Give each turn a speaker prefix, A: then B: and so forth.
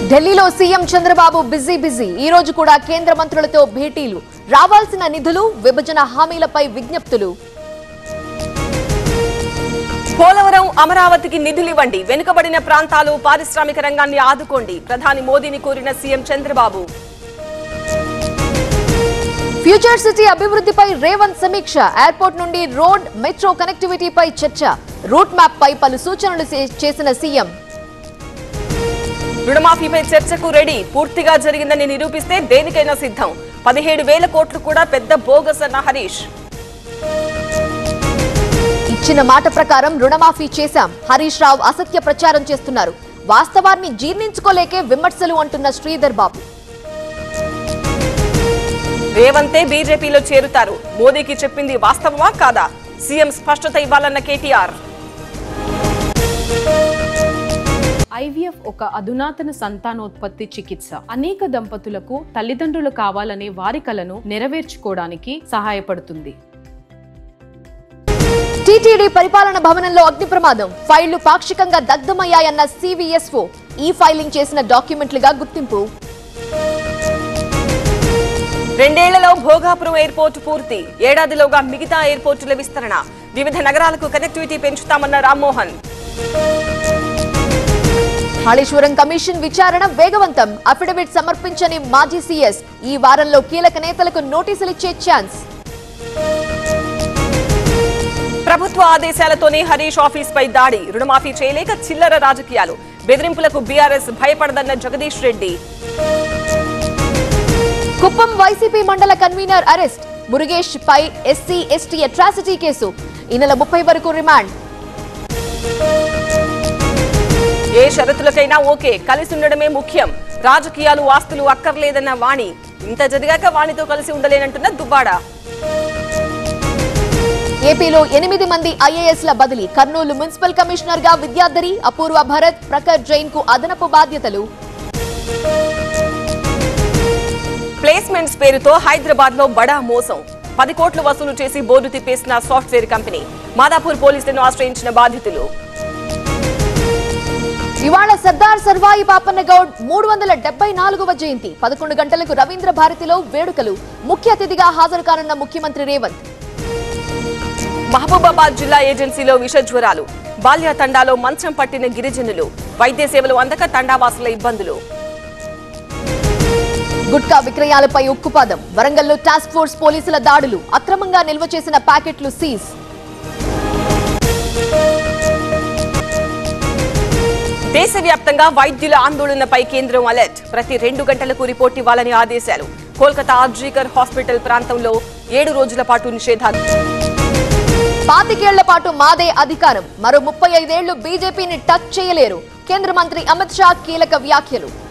A: ఢిల్లీలో CM Chandrababu busy busy ఈ రోజు కూడా కేంద్ర మంత్రులతో భేటీలు రావాల్సిన నిధులు విభజన హామీలపై విజ్ఞప్తులు
B: పోలవరం అమరావతికి నిధులివ్వండి వెనుకబడిన ప్రాంతాలు పారిశ్రామిక రంగాన్ని ఆదుకోండి ప్రధాని మోదీని కోరిన సీఎం చంద్రబాబు
A: ఫ్యూచర్ సిటీ అభివృద్ధిపై రేవంత్ సమీక్ష ఎయిర్పోర్ట్ నుండి రోడ్ మెట్రో కనెక్టివిటీపై చర్చ రూట్ మ్యాప్ పై పలు సూచనలు చే- చేసిన సీఎం
B: రుణమాఫీపై చర్చకు రెడీ పూర్తిగా జరిగిందని నిరూపిస్తే దేనికైనా సిద్ధం పదిహేడు వేల కోట్లు కూడా పెద్ద బోగస్ అన్న హరీష్
A: ఇచ్చిన మాట ప్రకారం రుణమాఫీ చేశాం హరీష్ రావు అసత్య ప్రచారం చేస్తున్నారు వాస్తవాన్ని జీర్ణించుకోలేకే విమర్శలు అంటున్న శ్రీధర్ బాబు
B: రేవంతే బీజేపీలో చేరుతారు మోదీకి చెప్పింది వాస్తవమా కాదా సీఎం స్పష్టత ఇవ్వాలన్న కేటీఆర్
C: ఐవీఎఫ్ ఒక అధునాతన సంతానోత్పత్తి చికిత్స అనేక దంపతులకు తల్లిదండ్రులు కావాలనే వారి కలను నెరవేర్చుకోవడానికి సహాయపడుతుంది
A: టీటీడీ పరిపాలన భవనంలో అగ్ని ప్రమాదం ఫైళ్లు పాక్షికంగా దగ్ధమయ్యాయన్న సివిఎస్ఓ ఈ ఫైలింగ్ చేసిన డాక్యుమెంట్లుగా గుర్తింపు
B: రెండేళ్లలో భోగాపురం ఎయిర్పోర్ట్ పూర్తి ఏడాదిలోగా మిగతా ఎయిర్పోర్టుల విస్తరణ వివిధ నగరాలకు కనెక్టివిటీ పెంచుతామన్న రామ్మోహన్
A: కాళేశ్వరం కమిషన్ విచారణ వేగవంతం అఫిడవిట్ సమర్పించని మాజీ సీఎస్ ఈ వారంలో కీలక నేతలకు నోటీసులిచ్చే ఛాన్స్
B: ప్రభుత్వ ఆదేశాలతోనే హరీష్ ఆఫీస్ పై దాడి రుణమాఫీ చేయలేక చిల్లర రాజకీయాలు బెదిరింపులకు బీఆర్ఎస్ భయపడదన్న జగదీష్ రెడ్డి
A: కుప్పం వైసీపీ మండల కన్వీనర్ అరెస్ట్ మురుగేష్ పై ఎస్సీ ఎస్టీ అట్రాసిటీ కేసు ఈ నెల ముప్పై వరకు రిమాండ్
B: ఏ షరతులకైనా ఓకే కలిసి ఉండడమే ముఖ్యం రాజకీయాలు ఆస్తులు అక్కర్లేదన్న వాణి ఇంత జరిగాక వాణితో కలిసి ఉండలేనంటున్న దువ్వాడ
A: ఏపీలో ఎనిమిది మంది ఐఏఎస్ల బదిలీ కర్నూలు మున్సిపల్ కమిషనర్ గా విద్యాధరి అపూర్వ భరత్ ప్రఖర్ జైన్ కు అదనపు బాధ్యతలు
B: ప్లేస్మెంట్స్ పేరుతో హైదరాబాద్ లో బడా మోసం పది కోట్లు వసూలు చేసి బోర్డు తిప్పేసిన సాఫ్ట్వేర్ కంపెనీ మాదాపూర్ పోలీసులను ఆశ్రయించిన బాధితులు
A: ఇవాళ సర్దార్ సర్వాయి పాపన్న గౌడ్ మూడు వందల డెబ్బై నాలుగవ జయంతి పదకొండు గంటలకు రవీంద్ర భారతిలో వేడుకలు ముఖ్య అతిథిగా హాజరు కానున్న ముఖ్యమంత్రి రేవంత్
B: మహబూబాబాద్ జిల్లా ఏజెన్సీలో విష జ్వరాలు బాల్య తండాలో మంచం పట్టిన గిరిజనులు వైద్య సేవలు అందక తండావాసుల ఇబ్బందులు
A: గుట్కా విక్రయాలపై ఉక్కుపాదం వరంగల్లో టాస్క్ ఫోర్స్ పోలీసుల దాడులు అక్రమంగా నిల్వ చేసిన ప్యాకెట్లు సీజ్
B: దేశవ్యాప్తంగా వైద్యుల ఆందోళనపై కేంద్రం అలర్ట్ ప్రతి రెండు గంటలకు రిపోర్ట్ ఇవ్వాలని ఆదేశాలు కోల్కతా ఆర్జీకర్ హాస్పిటల్ ప్రాంతంలో ఏడు రోజుల పాటు నిషేధాలు
A: పాతికేళ్ల పాటు మాదే అధికారం మరో ముప్పై ఐదేళ్లు బీజేపీని టచ్ చేయలేరు కేంద్ర మంత్రి అమిత్ షా కీలక వ్యాఖ్యలు